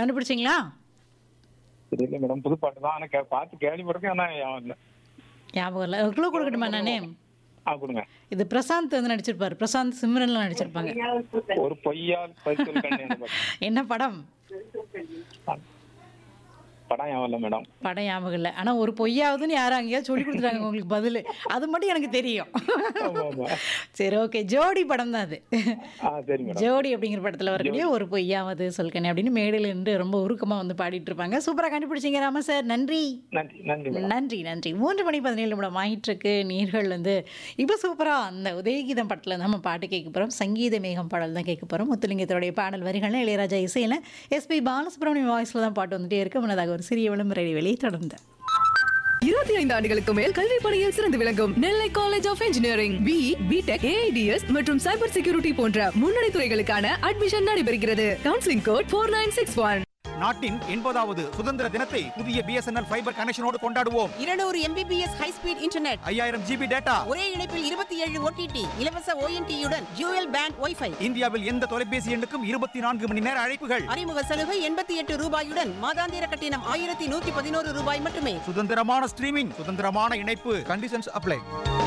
கண்டுபிடிச்சிங்களா தெரியல மேடம் புது பாட்டு தான் ஆனா கே- பார்த்து கேள்விப்பட்டிருக்கேன் ஆனா ஞாபகம் இல்ல. ஞாபகம் இல்லை ஒரு க்ளூ கொடுக்கணுமா நானே ஆ கொடுங்க இது பிரசாந்த் வந்து நடிச்சிருப்பாரு பிரசாந்த் சிம்ரன்லாம் நடிச்சிருப்பாங்க ஒரு பொய்யால் பரிசல் கண்ணு அந்த பாட்டு. என்ன படம் படம் ஞாபகம் இல்ல மேடம் படம் ஞாபகம் இல்லை ஆனால் ஒரு பொய்யாவதுன்னு யாரும் அங்கேயாவது சொல்லி கொடுத்துட்டாங்க உங்களுக்கு பதில் அது மட்டும் எனக்கு தெரியும் ஆமா ஆமா சரி ஓகே ஜோடி படம் தான் அது ஆ சரி மேடம் ஜோடி அப்படிங்கிற படத்தில் வரக்கூடிய ஒரு பொய்யாவது சொல்கனே அப்படின்னு மேடையில் நின்று ரொம்ப உருக்கமாக வந்து பாடிட்டு இருப்பாங்க சூப்பராக கண்டுபிடிச்சிங்க ராம சார் நன்றி நன்றி நன்றி மேடம் நன்றி நன்றி மூன்று மணி பதினேழு நிமிடம் ஆயிட்டிருக்கு நீர்கள் வந்து இப்போ சூப்பராக அந்த உதயகீதம் படத்தில் நம்ம பாட்டு கேட்க போகிறோம் சங்கீத மேகம் பாடல் தான் கேட்க போகிறோம் முத்துலிங்கத்தோடைய பாடல் வரிகள் இளையராஜா இசையில் எஸ்பி பாலசுப்ரமணியம் வாய்ஸில் தான் பாட்டு வந்துட்டே இருக்கு முன்னதாக ஒரு சிறிய விளம்பர இடைவெளியை தொடர்ந்து இருபத்தி ஐந்து ஆண்டுகளுக்கு மேல் கல்வி பணியில் சிறந்து விளங்கும் Nellai college of engineering B BTech AIDS மற்றும் சைபர் செக்யூரிட்டி போன்ற முன்னணி துறைகளுக்கான அட்மிஷன் நடைபெறுகிறது counselling code four nine six one நாட்டின் எண்பதாவது சுதந்திர தினத்தை புதிய பிஎஸ்என்எல் ஃபைபர் கனெக்ஷனோடு கொண்டாடுவோம் இருநூறு எம்பிபிஎஸ் ஹை ஸ்பீட் இன்டர்நெட் ஐயாயிரம் ஜிபி டேட்டா ஒரே இணைப்பில் இருபத்தி ஏழு ஓடிடி இலவச ஓஎன்டியுடன் ஜூயல் பேண்ட் ஒய்ஃபை இந்தியாவில் எந்த தொலைபேசி எண்ணுக்கும் இருபத்தி நான்கு மணி நேர அழைப்புகள் அறிமுக சலுகை எண்பத்தி எட்டு ரூபாயுடன் மாதாந்திர கட்டணம் ஆயிரத்தி நூத்தி பதினோரு ரூபாய் மட்டுமே சுதந்திரமான ஸ்ட்ரீமிங் சுதந்திரமான இணைப்பு கண்டிஷன்ஸ் அப்ளை